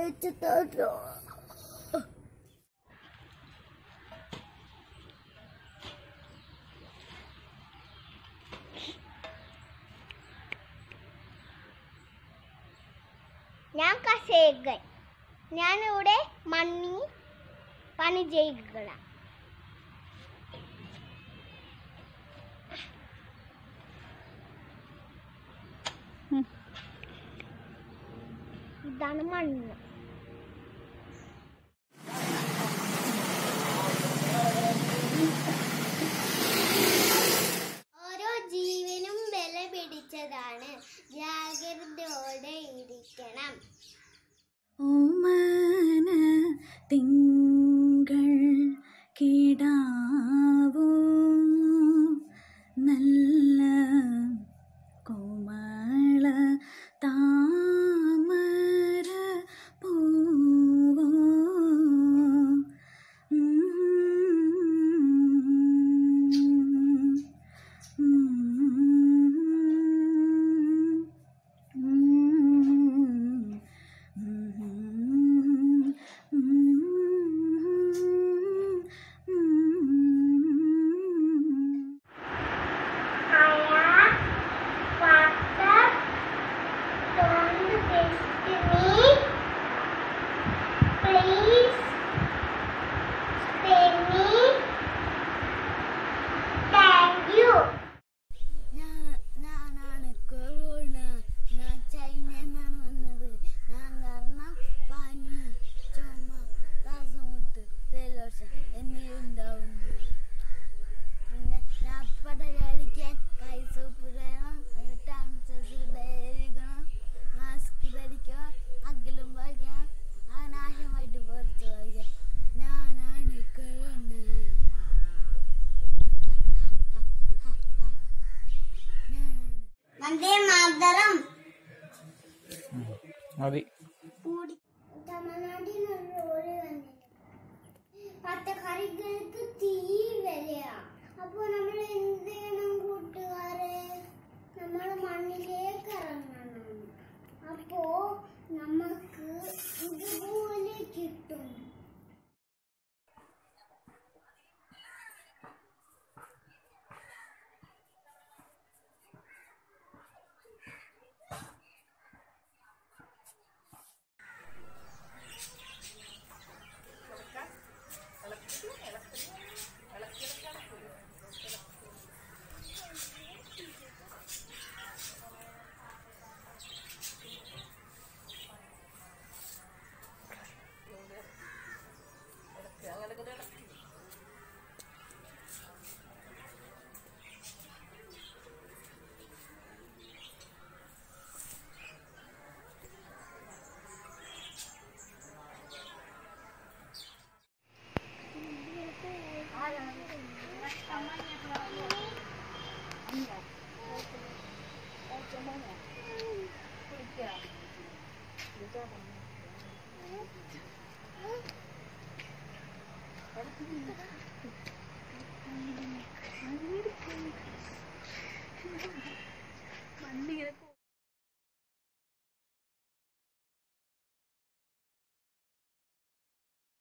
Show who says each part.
Speaker 1: വെച്ച് തരോ ഞാൻ കസേകൻ ഞാനിവിടെ മണ്ണി പണി ചെയ്യുക ഇതാണ് മണ്ണ് ഓരോ ജീവനും വില പിടിച്ചതാണ് ജാഗ്രതയോടെ ഇരിക്കണം
Speaker 2: ഓമന തിങ്കൾ കിടാവോ നല്ല കോമള താമര പൂവോ
Speaker 1: Please stay me. Thank you.
Speaker 2: ഞാനാണ് കൊറോണ ഞാൻ ചൈനയിൽ നിന്നാണ് വന്നത് ഞാൻ കാരണം പനി ചുമ ശ്വാസമുട്ട് ജലദോഷം എന്നിവയുണ്ടാവുന്നു പിന്നെ ഞാൻ പടകാരിക്കാൻ കൈ സോപ്പ് വേണം ടാൻസസ് ധരിക്കണം മാസ്ക് ധരിക്കണം അകലും വയ്ക്കണം അനാശമായിട്ട് പുറത്ത് വയ്ക്കാം ഞാനാണ് കൊറോണ ഞാൻ
Speaker 1: വന്ദേ മാതരം
Speaker 3: മതി